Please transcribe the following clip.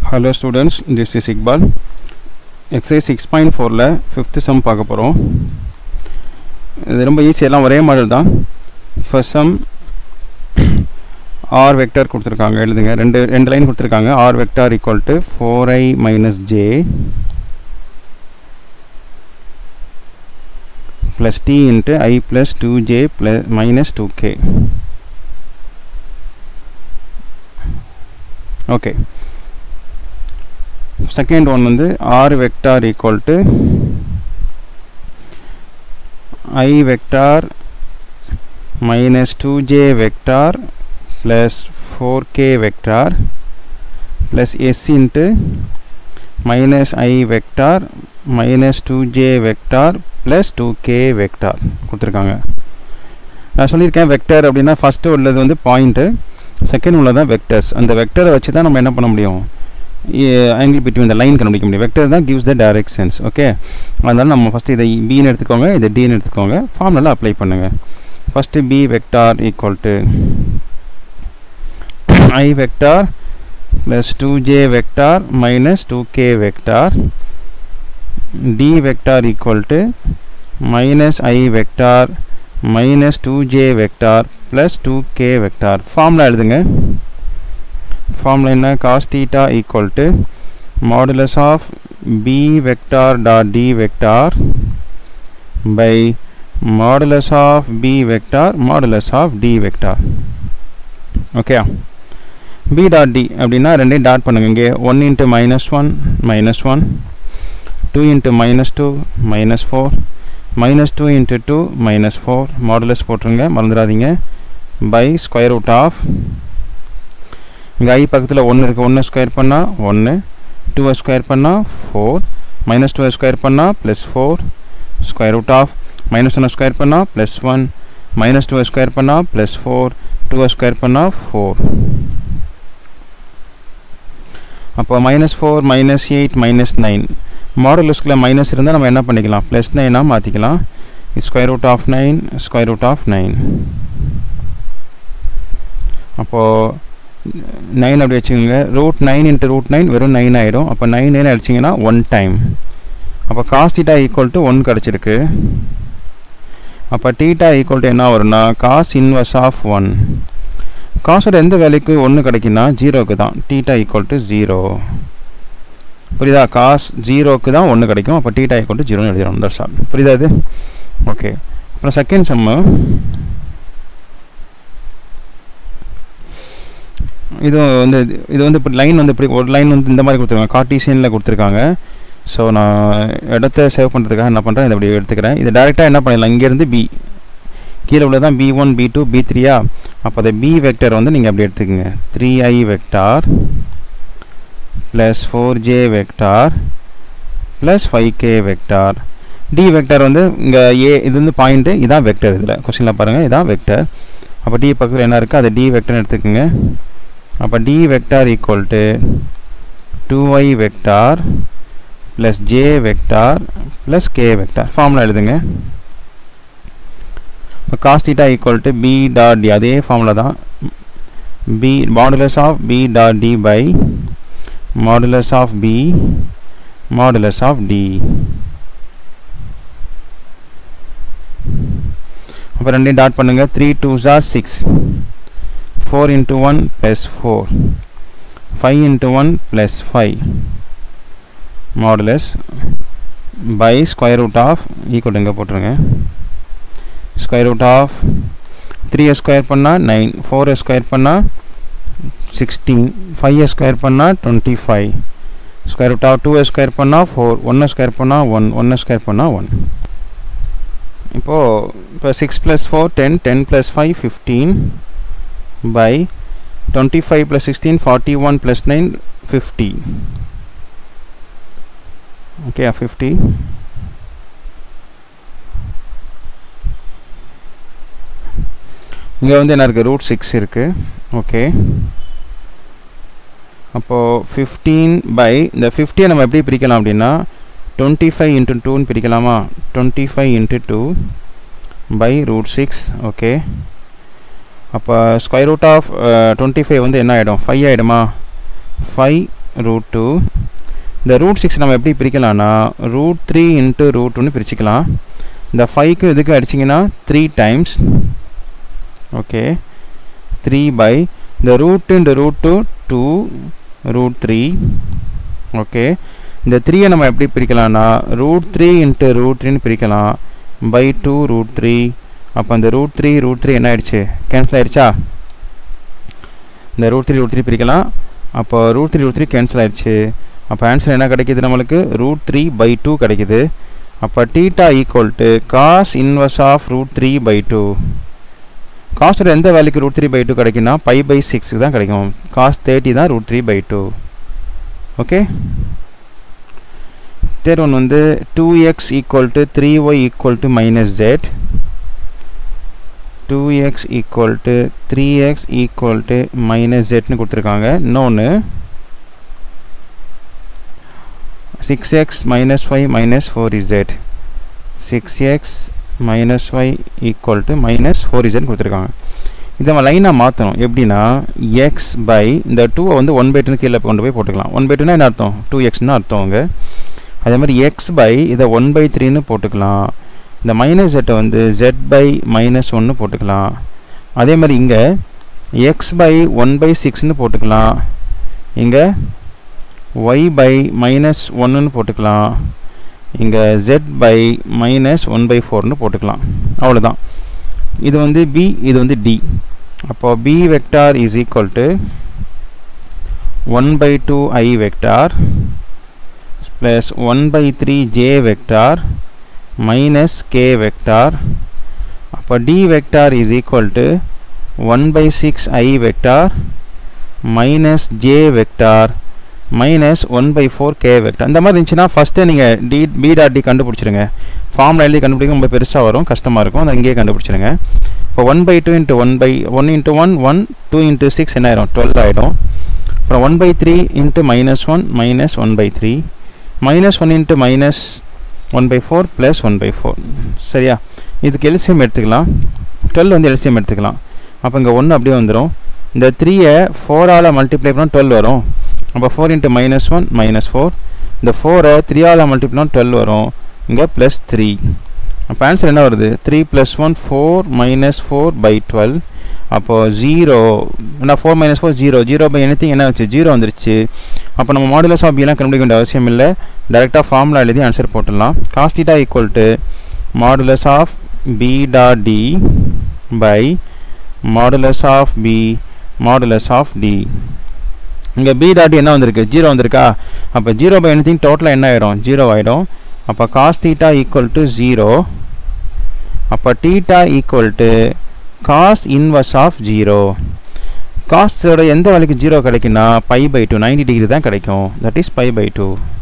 hello students this is Iqbal exercise six point ஃபோரில் fifth sum பார்க்க போகிறோம் இது ரொம்ப ஈஸி எல்லாம் ஒரே மாதிரி தான் ஃபர்ஸ்ட் சம் ஆர் வெக்டார் கொடுத்துருக்காங்க எழுதுங்க ரெண்டு ரெண்டு லைன் கொடுத்துருக்காங்க R vector equal to four I minus J plus T into I plus two J plus minus two K okay second one வந்து R vector equal to I vector minus two J vector plus four K vector plus S into minus I vector minus two J vector plus two K vector கொடுத்துருக்காங்க நான் சொல்லியிருக்கேன் vector அப்படின்னா first உள்ளது வந்து point second உள்ளதான் vectors அந்த வெக்டரை வச்சு தான் நம்ம என்ன பண்ண முடியும் ஆங்கிள் பிட்வீன் த லைன் கண்டுபிடிக்க முடியும் வெக்டர் தான் கிவ்ஸ் த டைரக்ஷன்ஸ் ஓகே அதனால நம்ம ஃபஸ்ட்டு இதை பின்னு எடுத்துக்கோங்க இதை டின்னு எடுத்துக்கோங்க ஃபார்முலா அப்ளை பண்ணுங்கள் first B vector equal to I vector plus two J vector minus two K vector D vector equal to minus I vector minus two J vector plus two K vector formula எழுதுங்க formula என்ன cos theta equal to modulus of B vector dot D vector by modulus of B vector modulus of D vector okay B dot D அப்படின்னா ரெண்டையும் dot பண்ணுங்க இங்கே one into minus one minus one two into minus two minus four minus two into two minus four modulus போட்டுருங்க மறந்துடாதீங்க by square root of இங்கே ஐ பக்கத்தில் ஒன்று இருக்குது ஒன்று ஸ்கொயர் பண்ணால் ஒன்று டூவை ஸ்கொயர் பண்ணால் ஃபோர் மைனஸ் டூவை ஸ்கொயர் பண்ணால் plus four square root of minus ஒன்று ஸ்கொயர் பண்ணால் ப்ளஸ் ஒன் மைனஸ் டூவை ஸ்கொயர் பண்ணால் ப்ளஸ் ஃபோர் டூவை ஸ்கொயர் பண்ணால் ஃபோர் அப்போ minus four minus eight minus nine மாடலுஸ்கில் மைனஸ் இருந்தால் நம்ம என்ன பண்ணிக்கலாம் ப்ளஸ் நைனாக மாற்றிக்கலாம் square root of nine square root of nine அப்போது நைன் அப்படி வச்சுக்கோங்க root nine into root nine வெறும் நைன் ஆகிடும் அப்போ நைன் நைன் அடிச்சிங்கன்னா ஒன் டைம் அப்போ cos theta equal to one கிடச்சிருக்கு அப்போ டீட்டா ஈக்குவல் டு என்ன வரும்னா காஸ் இன்வர்ஸ் ஆஃப் ஒன் காசோட எந்த வேலைக்கு ஒன்று கிடைக்குன்னா ஜீரோக்கு தான் டீட்டா ஈக்குவல் டு ஜீரோ புரியுதா காஸ் ஜீரோக்கு தான் ஒன்று கிடைக்கும் அப்போ டீட்டா ஈக்குவல் டு ஜீரோன்னு எழுதிடும் தட்ஸ் ஆல் புரியுதா இது ஓகே அப்புறம் செகண்ட் செம்மு இது வந்து இது வந்து இப்படி லைன் வந்து இப்படி ஒரு லைன் வந்து இந்த மாதிரி கொடுத்துருக்காங்க கார்டீசியனில் கொடுத்துருக்காங்க ஸோ நான் இடத்த சேவ் பண்ணுறதுக்காக என்ன பண்ணுறேன் இதை அப்படி எடுத்துக்கிறேன் இது டேரெக்டாக என்ன பண்ணிடலாம் இங்கேருந்து பி கீழே உள்ள தான் B one B two B த்ரீயா அப்போ அதை பி வெக்டர் வந்து நீங்கள் அப்படி எடுத்துக்கோங்க three I vector plus four J vector plus five K vector D vector வந்து இங்கே ஏ இது வந்து பாயிண்ட்டு இதான் வெக்டர் இதில் கொஸ்டினில் பாருங்கள் இதான் வெக்டர் அப்போ டி பக்கத்தில் என்ன இருக்குது அதை டி வெக்டர்னு எடுத்துக்கோங்க அப்போ D vector equal to two I vector plus J vector plus K vector formula எழுதுங்க இப்போ cos theta equal to B dot D அதே ஃபார்முலா தான் B modulus of B dot D by modulus of B modulus of D அப்போ ரெண்டையும் dot பண்ணுங்கள் three two ஜார் six four into one plus four five into one plus five modulus by square root of equal இங்கே போட்டுருங்க square root of three square பண்ணால் nine four square பண்ணால் sixteen five square பண்ணால் twenty five square root of two square பண்ணால் four ஒன்று square பண்ணால் one ஒன்று square பண்ணால் ஒன் இப்போது இப்போ six plus four ten ten plus five fifteen by 25 plus 16 41 plus 9 50 okay 50 இங்கே வந்து என்ன இருக்குது ரூட் சிக்ஸ் இருக்குது ஓகே அப்போது ஃபிஃப்டீன் பை இந்த ஃபிஃப்டியை நம்ம எப்படி பிரிக்கலாம் அப்படின்னா டுவெண்ட்டி ஃபைவ் இன்ட்டு டூன்னு பிரிக்கலாமா twenty five into two by root six okay அப்போ square root of twenty five வந்து என்ன ஆகிடும் ஃபைவ் ஆகிடுமா ஃபைவ் ரூட் டூ இந்த ரூட் சிக்ஸ் நம்ம எப்படி பிரிக்கலாம்னா ரூட் த்ரீ இன்ட்டு ரூட் டூன்னு பிரிச்சுக்கலாம் இந்த ஃபைவ்க்கு இதுக்கு அடிச்சிங்கன்னா three times okay three by இந்த root into root two two root three okay இந்த த்ரீயை நம்ம எப்படி பிரிக்கலாம்னா ரூட் த்ரீ இன்ட்டு ரூட் த்ரீன்னு பிரிக்கலாம் பை டூ ரூட் த்ரீ அப்போ இந்த ரூட் த்ரீ ரூட் த்ரீ என்ன ஆயிடுச்சு கேன்சல் ஆயிடுச்சா இந்த ரூட் த்ரீ ரூட் த்ரீ பிரிக்கலாம் அப்போ root three root three cancel ஆயிடுச்சு அப்போ ஆன்சர் என்ன கிடைக்கிது நம்மளுக்கு ரூட் த்ரீ பை டூ கிடைக்குது அப்போ theta equal to cos inverse of root three by two காஸ்டோட எந்த வேல்யூக்கு ரூட் த்ரீ பை டூ கிடைக்குன்னா பை பை சிக்ஸுக்கு தான் கிடைக்கும் காஸ் தேர்ட்டி தான் root three by two okay third one வந்து two X equal to three Y equal to minus Z two X equal to three X equal to minus ஜெட்னு கொடுத்துருக்காங்க இன்னொன்று six X minus Y minus four Z six X minus Y equal to minus four Z கொடுத்துருக்காங்க இதை நம்ம லைனாக மாற்றணும் எப்படின்னா X by இந்த டூவை வந்து ஒன் பை டூன்னு கீழே கொண்டு போய் போட்டுக்கலாம் ஒன் பை டூனா என்ன அர்த்தம் டூ எக்ஸ்னு அர்த்தம் அவங்க அதே மாதிரி எக்ஸ் பை இதை ஒன் பை த்ரீன்னு போட்டுக்கலாம் இந்த மைனஸ் ஜெட்டை வந்து ஜெட் பை மைனஸ் ஒன்று போட்டுக்கலாம் அதே மாதிரி இங்கே எக்ஸ் பை ஒன் பை சிக்ஸ்னு போட்டுக்கலாம் இங்கே ஒய் பை மைனஸ் ஒன்றுன்னு போட்டுக்கலாம் இங்கே Z by minus one by ஃபோர்னு போட்டுக்கலாம் அவ்வளோதான் இது வந்து பி இது வந்து டி அப்போது B vector is equal to one by two I vector plus 1 by 3 j vector minus k vector அப்போ d vector is equal to 1 by 6 i vector minus j vector minus 1 by 4 k vector இந்த மாதிரி இருந்துச்சுன்னா first நீங்கள் D B dot D கண்டுபிடிச்சிருங்க ஃபார்மில் எழுதி கண்டுபிடிக்க ரொம்ப பெருசாக வரும் கஷ்டமாக இருக்கும் அதை இங்கேயே கண்டுபிடிச்சிருங்க இப்போ one by two into one by one into one one two into six என்ன ஆயிரும் டுவெல் ஆகிடும் அப்புறம் one by three into minus one minus one by three minus one into minus one by four plus one by four சரியா இதுக்கு LCM எடுத்துக்கலாம் twelve வந்து LCM எடுத்துக்கலாம் அப்போ இங்கே ஒன்று அப்படியே வந்துடும் இந்த த்ரீயை ஃபோரால் மல்டிப்ளை பண்ணால் டுவெல் வரும் அப்போ four into minus one minus four இந்த ஃபோரை த்ரீயால் மல்டிப்ளை டுவெல் வரும் இங்கே ப்ளஸ் த்ரீ அப்போ ஆன்சர் என்ன வருது three plus one four minus four by twelve அப்போது ஜீரோ என்ன four minus four zero zero by any என்ன வச்சு ஜீரோ வந்துருச்சு அப்போ நம்ம மாடுலஸ் ஆஃப் பிலாம் கண்டுபிடிக்க வேண்டிய அவசியம் இல்லை டேரெக்டாக ஃபார்முலா எழுதி ஆன்சர் போட்டுடலாம் cos theta equal to modulus of B dot D by modulus of B modulus of D இங்கே பி டாட் என்ன வந்திருக்கு ஜீரோ வந்திருக்கா அப்போ ஜீரோ பை எனி டோட்டலாக என்ன ஆயிடும் ஜீரோ ஆகிடும் அப்போ cos theta equal to zero அப்போ theta equal to cos inverse of zero காஸ்டோட எந்த வேலைக்கு ஜீரோ கிடைக்குன்னா pi by two ninety degree தான் கிடைக்கும் that is pi by two